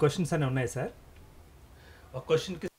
Questions అని ఉన్నాయి sir ఒక క్వశ్చన్కి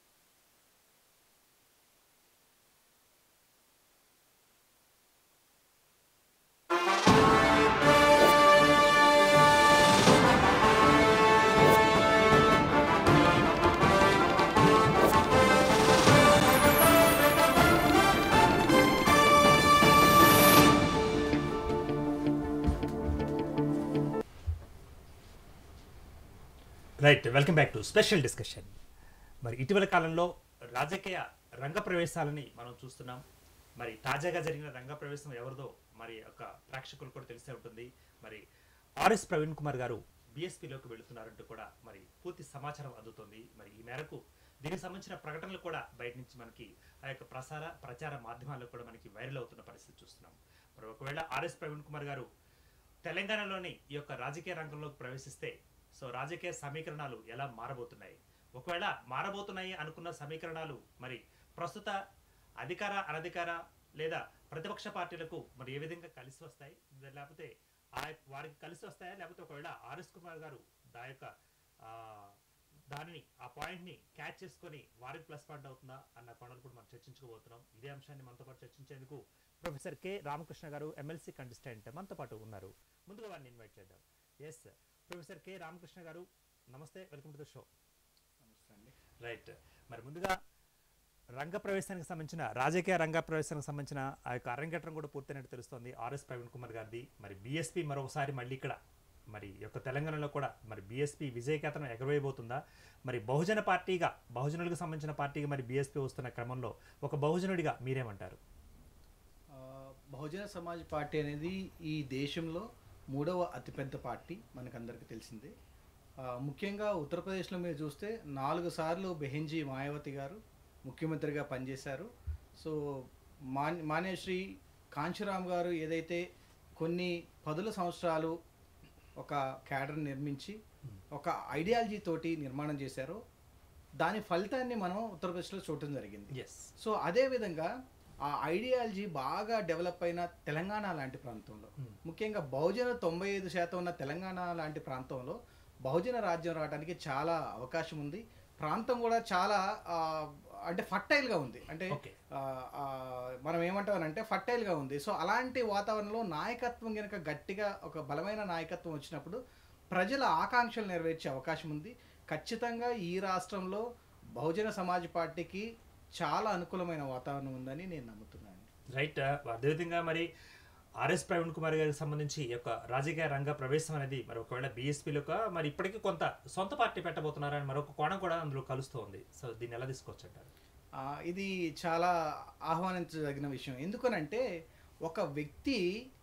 right welcome back to special discussion మరి ఇటీవల కాలంలో రాజకీయ రంగ ప్రవేశాలని మనం చూస్తున్నాం మరి తాజాగా జరిగిన రంగ ప్రవేశం ఎవరిదో మరి ఒక ప్రేక్షకులు కూడా తెలిసే ఉంటుంది మరి ఆర్ఎస్ ప్రవీణ్ కుమార్ గారు బీఎస్పీలోకి వెళుతున్నారంటూ కూడా మరి పూర్తి సమాచారం అందుతుంది మరి ఈ మేరకు దీనికి సంబంధించిన ప్రకటనలు కూడా బయట నుంచి మనకి ఆ యొక్క ప్రసార ప్రచార మాధ్యమాల్లో కూడా మనకి వైరల్ అవుతున్న పరిస్థితి చూస్తున్నాం మరి ఒకవేళ ఆర్ఎస్ ప్రవీణ్ కుమార్ గారు తెలంగాణలోని ఈ యొక్క రాజకీయ రంగంలోకి ప్రవేశిస్తే సో రాజకీయ సమీకరణాలు ఎలా మారబోతున్నాయి ఒకవేళ మారబోతున్నాయి అనుకున్న సమీకరణాలు మరి ప్రస్తుత అధికార అనధికార లేదా ప్రతిపక్ష పార్టీలకు మరి ఏ విధంగా కలిసి వస్తాయి లేకపోతే ఆ వారికి కలిసి వస్తాయా లేకపోతే ఒకవేళ ఆర్ఎస్ కుమార్ గారు దా యొక్క ఆ, దానిని ఆ పాయింట్ ని క్యాచ్ చేసుకొని వారికి ప్లస్ పాయింట్ అవుతుందా అన్న కోణాలు కూడా మనం చర్చించుకోబోతున్నాం ఇదే అంశాన్ని మనతో పాటు చర్చించేందుకు ప్రొఫెసర్ కె రామకృష్ణ గారు ఎమ్మెల్సీ కంటెస్టెంట్ మనతో పాటు ఉన్నారు ముందుగా వారిని ఇన్వైట్ చేద్దాం yes professor K Ramakrishna garu నమస్తే welcome to the show right మరి ముందుగా రంగ ప్రవేశానికి సంబంధించిన రాజకీయ రంగ ప్రవేశానికి సంబంధించిన ఆ యొక్క అరంగేట్రం కూడా పూర్తయినట్టు తెలుస్తోంది ఆర్ఎస్ ప్రవీణ్ కుమార్ గారిది మరి బీఎస్పీ మరొకసారి మళ్ళీ ఇక్కడ మరి ఈ యొక్క తెలంగాణలో కూడా మరి బీఎస్పీ విజయకేతనం ఎగరవేయబోతుందా మరి బహుజన పార్టీగా బహుజనులకు సంబంధించిన పార్టీగా మరి బీఎస్పీ వస్తున్న క్రమంలో ఒక బహుజనుడిగా మీరేమంటారు ఆ, బహుజన సమాజ్ పార్టీ అనేది ఈ దేశంలో మూడవ అతిపెద్ద పార్టీ మనకందరికీ తెలిసిందే ఆ, ముఖ్యంగా ఉత్తరప్రదేశ్లో మీరు చూస్తే నాలుగు సార్లు బెహెంజీ మాయావతి గారు ముఖ్యమంత్రిగా పనిచేశారు సో మాన్ మాన్యశ్రీ కాంచీరామ్ గారు ఏదైతే కొన్ని పదుల సంవత్సరాలు ఒక క్యాడర్ నిర్మించి ఒక ఐడియాలజీ తోటి నిర్మాణం చేశారో దాని ఫలితాన్ని మనం ఉత్తరప్రదేశ్లో చూడటం జరిగింది ఎస్ సో అదే విధంగా ఆ ఐడియాలజీ బాగా డెవలప్ అయిన తెలంగాణ లాంటి ప్రాంతంలో ముఖ్యంగా బహుజన తొంభై ఐదు శాతం ఉన్న తెలంగాణ లాంటి ప్రాంతంలో బహుజన రాజ్యం రావడానికి చాలా అవకాశం ఉంది ప్రాంతం కూడా చాలా ఆ, అంటే ఫర్టైల్గా ఉంది అంటే ఓకే ఆ, ఆ, మనం ఏమంటామనంటే ఫర్టైల్గా ఉంది సో అలాంటి వాతావరణంలో నాయకత్వం కనుక గట్టిగా ఒక బలమైన నాయకత్వం వచ్చినప్పుడు ప్రజల ఆకాంక్షలు నెరవేర్చే అవకాశం ఉంది ఖచ్చితంగా ఈ రాష్ట్రంలో బహుజన సమాజ్ పార్టీకి చాలా అనుకూలమైన వాతావరణం ఉందని నేను నమ్ముతున్నాను రైట్ అదేవిధంగా మరి ఆర్ఎస్ ప్రవీణ్ కుమార్ గారికి సంబంధించి ఈ యొక్క రాజకీయ రంగ ప్రవేశం అనేది మరి ఒకవేళ బీఎస్పీలో మరి ఇప్పటికీ కొంత సొంత పార్టీ పెట్టబోతున్నారని మరొక కోణం కూడా అందులో కలుస్తూ ఉంది సో దీన్ని ఎలా తీసుకోవచ్చు అంటారు ఆ, ఇది చాలా ఆహ్వానించదగిన విషయం ఎందుకనంటే ఒక వ్యక్తి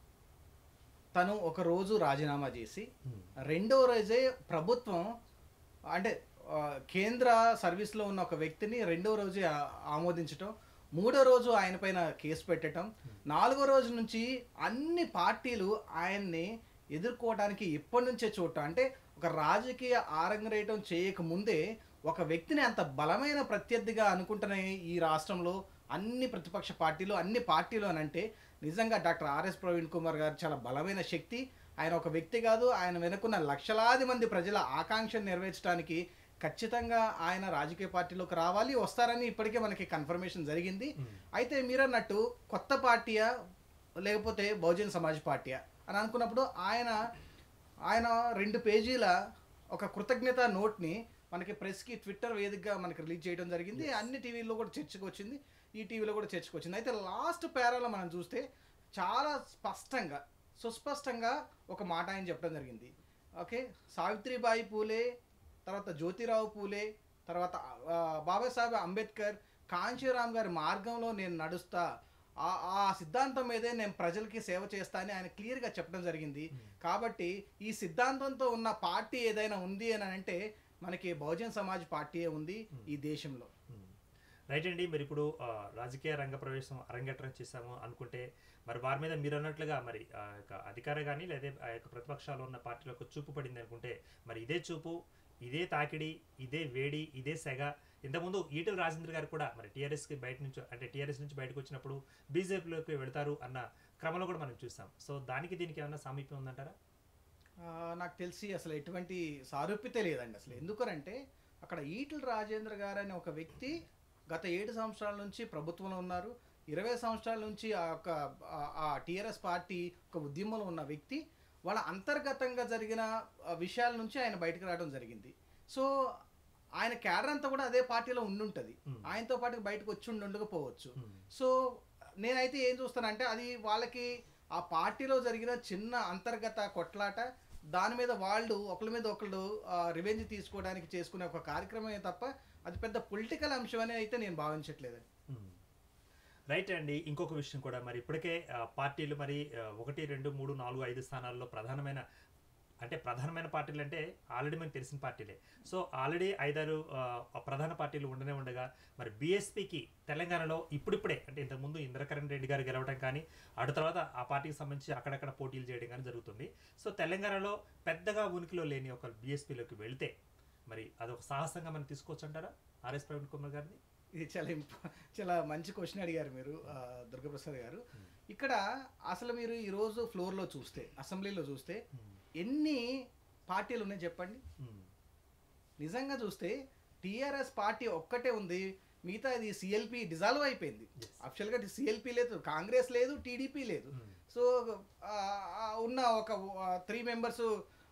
తను ఒక రోజు రాజీనామా చేసి రెండో రోజే ప్రభుత్వం అంటే ఆ, కేంద్ర సర్వీస్లో ఉన్న ఒక వ్యక్తిని రెండో రోజే ఆ- ఆమోదించటం మూడో రోజు ఆయన పైన కేసు పెట్టడం నాలుగో రోజు నుంచి అన్ని పార్టీలు ఆయన్ని ఎదుర్కోవడానికి ఇప్పటి నుంచే చూడటం అంటే ఒక రాజకీయ ఆరంగరేయటం చేయక ముందే ఒక వ్యక్తిని అంత బలమైన ప్రత్యర్థిగా అనుకుంటున్న ఈ రాష్ట్రంలో అన్ని ప్రతిపక్ష పార్టీలు అన్ని పార్టీలు అని అంటే నిజంగా డాక్టర్ ఆర్ఎస్ ప్రవీణ్ కుమార్ గారు చాలా బలమైన శక్తి ఆయన ఒక వ్యక్తి కాదు ఆయన వెనుకున్న లక్షలాది మంది ప్రజల ఆకాంక్షను నెరవేర్చడానికి ఖచ్చితంగా ఆయన రాజకీయ పార్టీలోకి రావాలి వస్తారని ఇప్పటికే మనకి కన్ఫర్మేషన్ జరిగింది అయితే మీరన్నట్టు కొత్త పార్టీయా లేకపోతే బహుజన్ సమాజ్ పార్టీయా అని అనుకున్నప్పుడు ఆయన ఆయన రెండు పేజీల ఒక కృతజ్ఞత నోట్ని మనకి ప్రెస్కి ట్విట్టర్ వేదికగా మనకి రిలీజ్ చేయడం జరిగింది అన్ని టీవీల్లో కూడా చర్చకు వచ్చింది ఈ టీవీలో కూడా చర్చకు వచ్చింది అయితే లాస్ట్ పేరాలో మనం చూస్తే చాలా స్పష్టంగా సుస్పష్టంగా ఒక మాట ఆయన చెప్పడం జరిగింది ఓకే సావిత్రిబాయి పూలే తర్వాత జ్యోతిరావు పూలే తర్వాత ఆ, బాబాసాహెబ్ అంబేద్కర్ కాంచీరామ్ గారి మార్గంలో నేను నడుస్తా ఆ ఆ సిద్ధాంతం మీదే నేను ప్రజలకి సేవ చేస్తా అని ఆయన క్లియర్గా చెప్పడం జరిగింది కాబట్టి ఈ సిద్ధాంతంతో ఉన్న పార్టీ ఏదైనా ఉంది అని అంటే మనకి బహుజన్ సమాజ్ పార్టీయే ఉంది ఈ దేశంలో రైట్ అండి మరి ఇప్పుడు ఆ, రాజకీయ రంగ ప్రవేశం అరంగేట్రం చేశాము అనుకుంటే మరి వారి మీద మీరు అన్నట్లుగా మరి ఆ యొక్క అధికార కానీ లేదా ఆ యొక్క ప్రతిపక్షాలు ఉన్న పార్టీలకు చూపు పడింది అనుకుంటే మరి ఇదే చూపు ఇదే తాకిడి ఇదే వేడి ఇదే సెగ ఇంతకుముందు ఈటెల రాజేంద్ర గారు కూడా మరి టీఆర్ఎస్కి బయట నుంచి అంటే టీఆర్ఎస్ నుంచి బయటకు వచ్చినప్పుడు బీజేపీలోకి వెళ్తారు అన్న క్రమంలో కూడా మనం చూసాం సో దానికి దీనికి ఏమైనా సామీప్యం ఉందంటారా ఆ, నాకు తెలిసి అసలు ఎటువంటి సారూప్యత లేదండి అసలు ఎందుకనంటే అక్కడ ఈటల రాజేంద్ర గారు అనే ఒక వ్యక్తి గత ఏడు సంవత్సరాల నుంచి ప్రభుత్వంలో ఉన్నారు ఇరవై సంవత్సరాల నుంచి ఆ యొక్క ఆ- ఆ టీఆర్ఎస్ పార్టీ ఒక ఉద్యమంలో ఉన్న వ్యక్తి వాళ్ళ అంతర్గతంగా జరిగిన ఆ, విషయాల నుంచి ఆయన బయటకు రావడం జరిగింది సో ఆయన క్యాడర్ అంతా కూడా అదే పార్టీలో ఉండుంటది Hmm. ఆయనతో పాటు బయటకు వచ్చి ఉండి ఉండకపోవచ్చు Hmm. సో నేనైతే ఏం చూస్తానంటే అది వాళ్ళకి ఆ పార్టీలో జరిగిన చిన్న అంతర్గత కొట్లాట దాని మీద వాళ్ళు ఒకరి మీద ఒకళ్ళు రివెంజ్ తీసుకోవడానికి చేసుకునే ఒక కార్యక్రమమే తప్ప అది పెద్ద పొలిటికల్ అంశం అని అయితే నేను భావించట్లేదు మ్మ్. రైట్ అండి ఇంకొక విషయం కూడా మరి ఇప్పటికే ఆ, పార్టీలు మరి ఆ, ఒకటి రెండు మూడు నాలుగు ఐదు స్థానాల్లో ప్రధానమైన అంటే ప్రధానమైన పార్టీలు అంటే ఆల్రెడీ మనకు తెలిసిన పార్టీలే సో ఆల్రెడీ ఐదారు ఆ, ప్రధాన పార్టీలు ఉండనే ఉండగా మరి బీఎస్పీకి తెలంగాణలో ఇప్పుడిప్పుడే అంటే ఇంతకుముందు ఇంద్రకరణ్ రెడ్డి గారు గెలవడం కానీ అటు తర్వాత ఆ పార్టీకి సంబంధించి అక్కడక్కడ పోటీలు చేయడం కానీ జరుగుతుంది సో తెలంగాణలో పెద్దగా ఉనికిలో లేని ఒక బీఎస్పీలోకి వెళ్తే మరి అదొక సాహసంగా మనం తీసుకోవచ్చు అంటారా ఆర్ఎస్ ప్రవీణ్ కుమార్ గారిని ఇది చాలా ఇంప- చాలా మంచి క్వశ్చన్ అడిగారు మీరు ఆ, దుర్గాప్రసాద్ గారు ఇక్కడ అసలు మీరు ఈరోజు ఫ్లోర్లో చూస్తే అసెంబ్లీలో చూస్తే ఎన్ని పార్టీలు ఉన్నాయి చెప్పండి మ్మ్. నిజంగా చూస్తే టీఆర్ఎస్ పార్టీ ఒక్కటే ఉంది మిగతా ఇది సిఎల్పి డిజాల్వ్ అయిపోయింది Yes. అఫిషియల్గా సిఎల్పి లేదు కాంగ్రెస్ లేదు టీడీపీ లేదు మ్మ్. సో ఆ, ఆ, ఉన్న ఒక త్రీ మెంబర్స్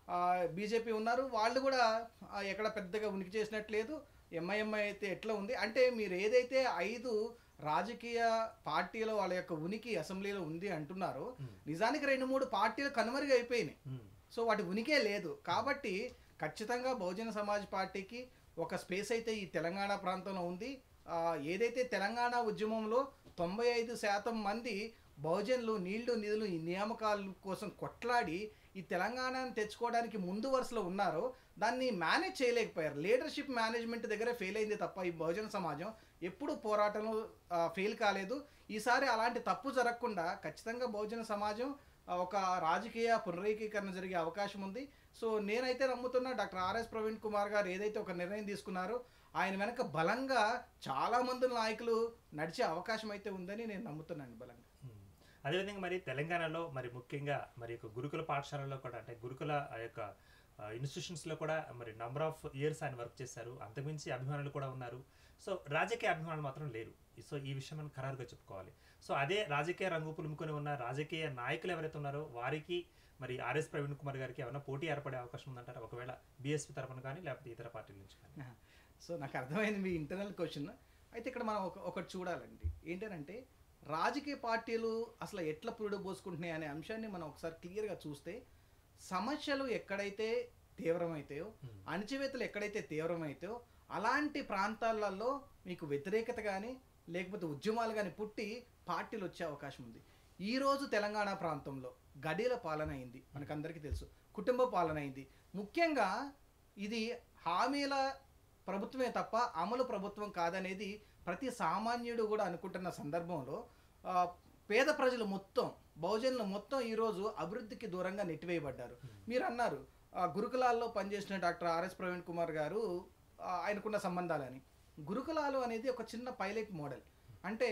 బీజేపీ ఉన్నారు వాళ్ళు కూడా ఆ, ఎక్కడ పెద్దగా ఉనికి చేసినట్లేదు ఎంఐఎంఐ అయితే ఎట్లా ఉంది అంటే మీరు ఏదైతే ఐదు రాజకీయ పార్టీల వాళ్ళ యొక్క ఉనికి అసెంబ్లీలో ఉంది అంటున్నారో Hmm. నిజానికి రెండు మూడు పార్టీలు కనుమరుగు అయిపోయినాయి మ్మ్. సో వాటి ఉనికే లేదు కాబట్టి ఖచ్చితంగా బహుజన సమాజ్ పార్టీకి ఒక స్పేస్ అయితే ఈ తెలంగాణ ప్రాంతంలో ఉంది ఆ, ఏదైతే తెలంగాణ ఉద్యమంలో తొంభై ఐదు శాతం మంది బహుజనులు నీళ్లు నిధులు ఈ నియామకాల కోసం కొట్లాడి ఈ తెలంగాణను తెచ్చుకోవడానికి ముందు వరుసలో ఉన్నారో దాన్ని మేనేజ్ చేయలేకపోయారు లీడర్షిప్ మేనేజ్మెంట్ దగ్గర ఫెయిల్ అయింది తప్ప ఈ బహుజన సమాజం ఎప్పుడు పోరాటంలో ఫెయిల్ కాలేదు ఈసారి అలాంటి తప్పు జరగకుండా ఖచ్చితంగా బహుజన సమాజం ఆ, ఒక రాజకీయ పునరేకీకరణ జరిగే అవకాశం ఉంది సో నేనైతే నమ్ముతున్నా డాక్టర్ ఆర్ఎస్ ప్రవీణ్ కుమార్ గారు ఏదైతే ఒక నిర్ణయం తీసుకున్నారో ఆయన వెనక బలంగా చాలా మంది నాయకులు నడిచే అవకాశం అయితే ఉందని నేను నమ్ముతున్నాను బలంగా మ్మ్. అదేవిధంగా మరి తెలంగాణలో మరి ముఖ్యంగా మరి యొక్క గురుకుల పాఠశాలలో కూడా అంటే గురుకుల ఆ యొక్క ఇన్స్టిట్యూషన్స్లో కూడా మరి నంబర్ ఆఫ్ ఇయర్స్ ఆయన వర్క్ చేశారు అంతకుమించి అభిమానులు కూడా ఉన్నారు సో రాజకీయ అభిమానులు మాత్రం లేరు సో ఈ విషయం మనం ఖరారుగా చెప్పుకోవాలి సో అదే రాజకీయ రంగు పులుముకొని ఉన్న రాజకీయ నాయకులు ఎవరైతే ఉన్నారో వారికి మరి ఆర్ఎస్ ప్రవీణ్ కుమార్ గారికి ఏమైనా పోటీ ఏర్పడే అవకాశం ఉందంటారా ఒకవేళ బీఎస్పీ తరఫున కానీ లేకపోతే ఇతర పార్టీల నుంచి కానీ సో నాకు అర్థమైంది మీ ఇంటర్నల్ క్వశ్చన్ అయితే ఇక్కడ మనం ఒక ఒకటి చూడాలండి ఏంటంటే రాజకీయ పార్టీలు అసలు ఎట్లా పురుడు పోసుకుంటున్నాయి అనే అంశాన్ని మనం ఒకసారి క్లియర్గా చూస్తే సమస్యలు ఎక్కడైతే తీవ్రమైతాయో Hmm. అణచివేతలు ఎక్కడైతే తీవ్రమైతాయో అలాంటి ప్రాంతాలలో మీకు వ్యతిరేకత కానీ లేకపోతే ఉద్యమాలు కానీ పుట్టి పార్టీలు వచ్చే అవకాశం ఉంది ఈ రోజు తెలంగాణ ప్రాంతంలో గడిల పాలన అయింది మనకందరికీ తెలుసు కుటుంబ పాలన అయింది ముఖ్యంగా ఇది హామీల ప్రభుత్వమే తప్ప అమలు ప్రభుత్వం కాదనేది ప్రతి సామాన్యుడు కూడా అనుకుంటున్న సందర్భంలో ఆ, పేద ప్రజలు మొత్తం బహుజనులు మొత్తం ఈరోజు అభివృద్ధికి దూరంగా నెట్టివేయబడ్డారు మీరు అన్నారు ఆ, గురుకులాల్లో పనిచేసిన డాక్టర్ ఆర్ఎస్ ప్రవీణ్ కుమార్ గారు ఆ, ఆయనకున్న సంబంధాలని గురుకులాలు అనేది ఒక చిన్న పైలట్ మోడల్ అంటే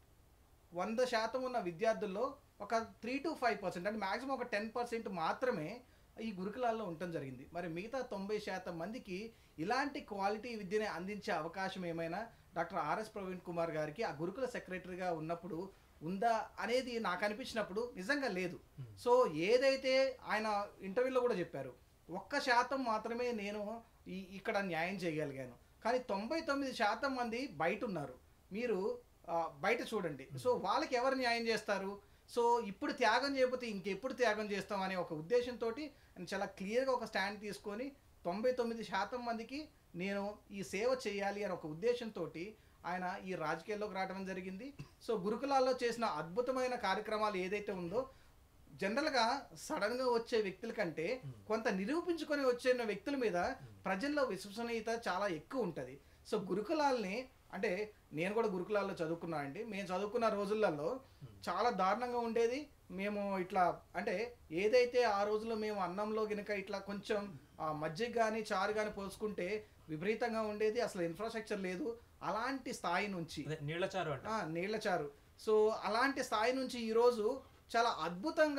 వంద శాతం ఉన్న విద్యార్థుల్లో ఒక త్రీ టు ఫైవ్ పర్సెంట్ అంటే మాక్సిమం ఒక టెన్ పర్సెంట్ మాత్రమే ఈ గురుకులాల్లో ఉండటం జరిగింది మరి మిగతా తొంభై శాతం మందికి ఇలాంటి క్వాలిటీ విద్యని అందించే అవకాశం ఏమైనా డాక్టర్ ఆర్ఎస్ ప్రవీణ్ కుమార్ గారికి ఆ గురుకుల సెక్రటరీగా ఉన్నప్పుడు ఉందా అనేది నాకు అనిపించినప్పుడు నిజంగా లేదు సో ఏదైతే ఆయన ఇంటర్వ్యూలో కూడా చెప్పారు ఒక్క శాతం మాత్రమే నేను ఈ ఇక్కడ న్యాయం చేయగలిగాను కానీ తొంభై తొమ్మిది శాతం మంది బయట ఉన్నారు మీరు ఆ, బయట చూడండి సో వాళ్ళకి ఎవరు న్యాయం చేస్తారు సో ఇప్పుడు త్యాగం చేయకపోతే ఇంకెప్పుడు త్యాగం చేస్తాం అనే ఒక ఉద్దేశంతో చాలా క్లియర్గా ఒక స్టాండ్ తీసుకొని తొంభై తొమ్మిది శాతం మందికి నేను ఈ సేవ చేయాలి అనే ఒక ఉద్దేశంతో ఆయన ఈ రాజకీయాల్లోకి రావడం జరిగింది సో గురుకులాల్లో చేసిన అద్భుతమైన కార్యక్రమాలు ఏదైతే ఉందో జనరల్గా సడన్గా వచ్చే వ్యక్తుల కంటే కొంత నిరూపించుకొని వచ్చే వ్యక్తుల మీద ప్రజల్లో విశ్వసనీయత చాలా ఎక్కువ ఉంటుంది సో గురుకులాల్ని అంటే నేను కూడా గురుకులాల్లో చదువుకున్నా అండి మేము చదువుకున్న రోజులలో చాలా దారుణంగా ఉండేది మేము ఇట్లా అంటే ఏదైతే ఆ రోజుల్లో మేము అన్నంలో గినక ఇట్లా కొంచెం ఆ, మజ్జిగ కానీ చారు కానీ పోసుకుంటే విపరీతంగా ఉండేది అసలు ఇన్ఫ్రాస్ట్రక్చర్ లేదు అలాంటి స్థాయి నుంచి అదే నీళ్ళచారు అంట ఆ, నీళ్ళ చారు సో అలాంటి స్థాయి నుంచి ఈరోజు చాలా అద్భుతంగా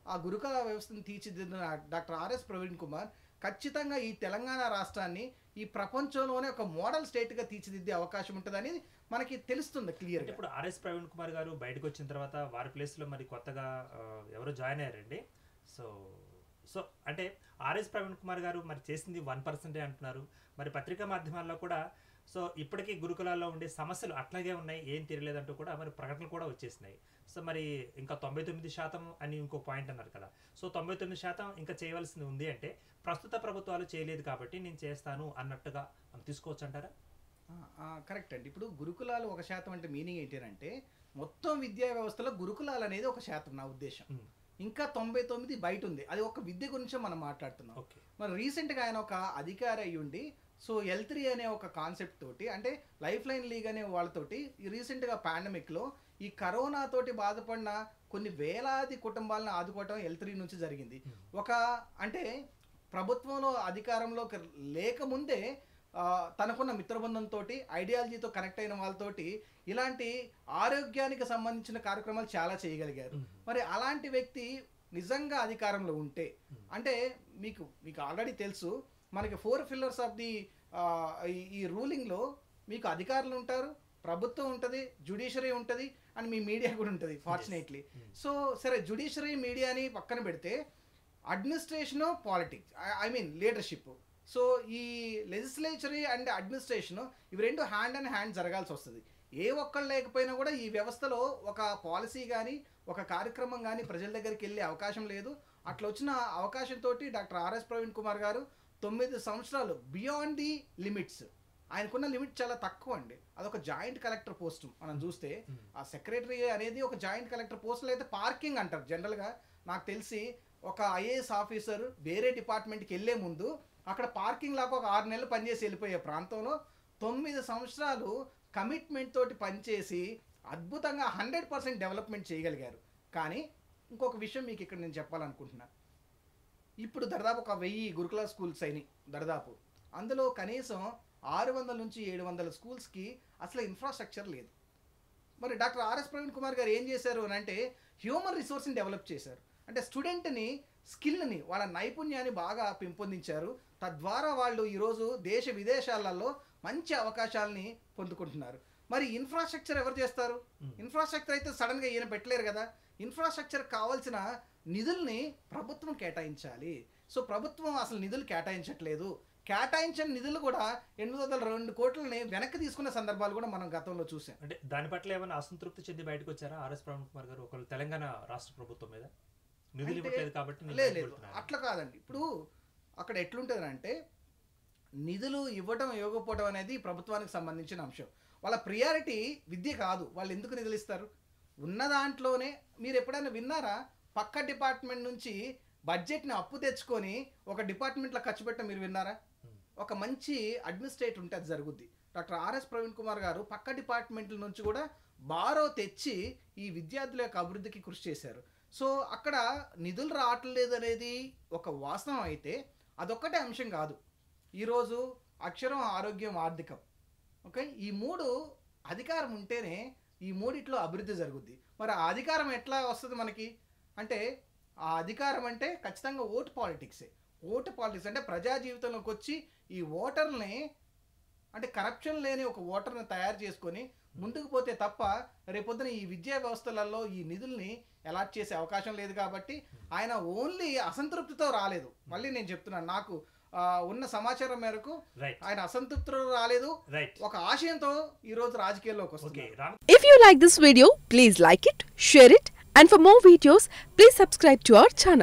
ఆ గురుకుల వ్యవస్థను తీర్చిదిద్దిన డాక్టర్ ఆర్ఎస్ ప్రవీణ్ కుమార్ ఖచ్చితంగా ఈ తెలంగాణ రాష్ట్రాన్ని ఈ ప్రపంచంలోనే ఒక మోడల్ స్టేట్గా తీర్చిదిద్దే అవకాశం ఉంటుందని మనకి తెలుస్తుంది అంటే క్లియర్గా ఇప్పుడు ఆర్ఎస్ ప్రవీణ్ కుమార్ గారు బయటకు వచ్చిన తర్వాత వారి ప్లేస్లో మరి కొత్తగా ఆ, ఎవరో జాయిన్ అయ్యారండి సో సో అంటే ఆర్ఎస్ ప్రవీణ్ కుమార్ గారు మరి చేసింది వన్ పర్సెంటే అంటున్నారు మరి పత్రికా మాధ్యమాల్లో కూడా సో ఇప్పటికీ గురుకులాల్లో ఉండే సమస్యలు అట్లాగే ఉన్నాయి ఏం తీరలేదంటూ కూడా మరి ప్రకటనలు కూడా వచ్చేసినాయి సో మరి ఇంకా తొంభై తొమ్మిది శాతం అని ఇంకో పాయింట్ అన్నారు కదా సో తొంభై తొమ్మిది శాతం ఇంకా చేయవలసింది ఉంది అంటే ప్రస్తుత ప్రభుత్వాలు చేయలేదు కాబట్టి నేను చేస్తాను అన్నట్టుగా మనం తీసుకోవచ్చు అంటారా కరెక్ట్ అండి ఇప్పుడు గురుకులాలు ఒక శాతం అంటే మీనింగ్ ఏంటంటే మొత్తం విద్యా వ్యవస్థలో గురుకులాలు అనేది ఒక శాతం నా ఉద్దేశం ఉమ్, ఇంకా తొంభై తొమ్మిది బయట ఉంది అది ఒక విద్య గురించే మనం మాట్లాడుతున్నాం ఓకే మరి రీసెంట్గా ఆయన ఒక అధికారి అయ్యి ఉండి సో ఎల్ త్రీ అనే ఒక కాన్సెప్ట్ తోటి అంటే లైఫ్ లైన్ లీగ్ అనే వాళ్ళతోటి ఈ రీసెంట్గా పాండమిక్లో ఈ కరోనా తోటి బాధపడిన కొన్ని వేలాది కుటుంబాలను ఆదుకోవటం ఎల్ త్రీ నుంచి జరిగింది ఒక అంటే ప్రభుత్వంలో అధికారంలోకి లేకముందే ఆ, తనకున్న మిత్రబృందంతో ఐడియాలజీతో కనెక్ట్ అయిన వాళ్ళతోటి ఇలాంటి ఆరోగ్యానికి సంబంధించిన కార్యక్రమాలు చాలా చేయగలిగారు మ్మ్. మరి అలాంటి వ్యక్తి నిజంగా అధికారంలో ఉంటే అంటే మీకు మీకు ఆల్రెడీ తెలుసు మనకి ఫోర్ ఫిల్లర్స్ ఆఫ్ ది ఈ రూలింగ్లో మీకు అధికారులు ఉంటారు ప్రభుత్వం ఉంటుంది జుడిషియరీ ఉంటుంది అండ్ మీ మీడియా కూడా ఉంటుంది ఫార్చునేట్లీ సో సరే జుడిషియరీ మీడియాని పక్కన పెడితే administration politics I mean leadership so ఈ లెజిస్లేచరీ అండ్ అడ్మినిస్ట్రేషన్ ఇవి రెండు హ్యాండ్ అండ్ హ్యాండ్ జరగాల్సి వస్తుంది ఏ ఒక్కళ్ళు లేకపోయినా కూడా ఈ వ్యవస్థలో ఒక పాలసీ కానీ ఒక కార్యక్రమం కానీ ప్రజల దగ్గరికి వెళ్ళే అవకాశం లేదు అట్లా వచ్చిన అవకాశంతో డాక్టర్ ఆర్ఎస్ ప్రవీణ్ కుమార్ గారు తొమ్మిది సంవత్సరాలు బియాండ్ ది లిమిట్స్ ఆయనకున్న లిమిట్ చాలా తక్కువ అండి అదొక జాయింట్ కలెక్టర్ పోస్ట్ మనం చూస్తే ఆ సెక్రటరీ అనేది ఒక జాయింట్ కలెక్టర్ పోస్టులో అయితే పార్కింగ్ అంటారు జనరల్గా నాకు తెలిసి ఒక ఐఏఎస్ ఆఫీసర్ వేరే డిపార్ట్మెంట్కి వెళ్ళే ముందు అక్కడ పార్కింగ్ లాగా ఒక ఆరు నెలలు పనిచేసి వెళ్ళిపోయే ప్రాంతంలో తొమ్మిది సంవత్సరాలు కమిట్మెంట్ తోటి పనిచేసి అద్భుతంగా హండ్రెడ్ పర్సెంట్ డెవలప్మెంట్ చేయగలిగారు కానీ ఇంకొక విషయం మీకు ఇక్కడ నేను చెప్పాలనుకుంటున్నా ఇప్పుడు దరిదాపు ఒక వెయ్యి గురుకుల స్కూల్స్ అయినాయి దరిదాపు అందులో కనీసం ఆరు వందల నుంచి ఏడు వందల స్కూల్స్కి అసలు ఇన్ఫ్రాస్ట్రక్చర్ లేదు మరి డాక్టర్ ఆర్ఎస్ ప్రవీణ్ కుమార్ గారు ఏం చేశారు అని అంటే హ్యూమన్ రిసోర్స్ని డెవలప్ చేశారు అంటే స్టూడెంట్ని స్కిల్ని వాళ్ళ నైపుణ్యాన్ని బాగా పెంపొందించారు తద్వారా వాళ్ళు ఈరోజు దేశ విదేశాలలో మంచి అవకాశాలని పొందుకుంటున్నారు మరి ఇన్ఫ్రాస్ట్రక్చర్ ఎవరు చేస్తారు ఇన్ఫ్రాస్ట్రక్చర్ అయితే సడన్గా ఈయన పెట్టలేరు కదా ఇన్ఫ్రాస్ట్రక్చర్ కావాల్సిన నిధుల్ని ప్రభుత్వం కేటాయించాలి సో ప్రభుత్వం అసలు నిధులు కేటాయించట్లేదు కేటాయించిన నిధులు కూడా ఎనిమిది వందల రెండు కోట్లని వెనక్కి తీసుకున్న సందర్భాలు కూడా మనం గతంలో చూసాం అంటే దాని పట్ల ఏమైనా అసంతృప్తి చెంది బయటకు వచ్చారా ఆర్ఎస్ ప్రవీణ్ కుమార్ గారు ఒకళ్ళు తెలంగాణ రాష్ట్ర ప్రభుత్వం మీద నిధులు అంటే- ఇవ్వట్లేదు కాబట్టి నేను లేదు బయటకు లేదు వెళ్తున్నాను. అట్లా కాదండి ఇప్పుడు అక్కడ ఎట్లుంటుంది అంటే నిధులు ఇవ్వటం ఇవ్వకపోవడం అనేది ప్రభుత్వానికి సంబంధించిన అంశం వాళ్ళ ప్రియారిటీ విద్య కాదు వాళ్ళు ఎందుకు నిధులు ఇస్తారు ఉన్న దాంట్లోనే మీరు ఎప్పుడైనా విన్నారా పక్క డిపార్ట్మెంట్ నుంచి బడ్జెట్ని అప్పు తెచ్చుకొని ఒక డిపార్ట్మెంట్లో ఖర్చు పెట్టడం మీరు విన్నారా ఒక మంచి అడ్మినిస్ట్రేటర్ ఉంటే అది జరుగుద్ది డాక్టర్ ఆర్ఎస్ ప్రవీణ్ కుమార్ గారు పక్క డిపార్ట్మెంట్ల నుంచి కూడా బారో తెచ్చి ఈ విద్యార్థుల యొక్క అభివృద్ధికి కృషి చేశారు సో అక్కడ నిధులు రావట్లేదు అనేది ఒక వాస్తవం అయితే అదొక్కటే అంశం కాదు ఈరోజు అక్షరం ఆరోగ్యం ఆర్థికం ఓకే ఈ మూడు అధికారం ఉంటేనే ఈ మూడిట్లో అభివృద్ధి జరుగుద్ది మరి ఆ అధికారం ఎట్లా వస్తుంది మనకి అంటే ఆ అధికారం అంటే ఖచ్చితంగా ఓటు పాలిటిక్సే ఓటు పాలిటిక్స్ అంటే ప్రజా జీవితంలోకి వచ్చి ఈ ఓటర్ని అంటే కరప్షన్ లేని ఒక ఓటర్ని తయారు చేసుకొని ముందుకు పోతే తప్ప రేపొద్దున ఈ విద్యా వ్యవస్థలలో ఈ నిధుల్ని అలాట్ చేసే అవకాశం లేదు కాబట్టి ఆయన ఓన్లీ అసంతృప్తితో రాలేదు మళ్ళీ నేను చెప్తున్నాను నాకు ఆ, ఉన్న సమాచారం మేరకు రైట్ ఆయన అసంతృప్తితో రాలేదు రైట్ ఒక ఆశయంతో ఈ రోజు రాజకీయాల్లోకి ఓకే వస్తుంది Ram If you like this video, please like it, share it, and for more videos, please subscribe to our channel.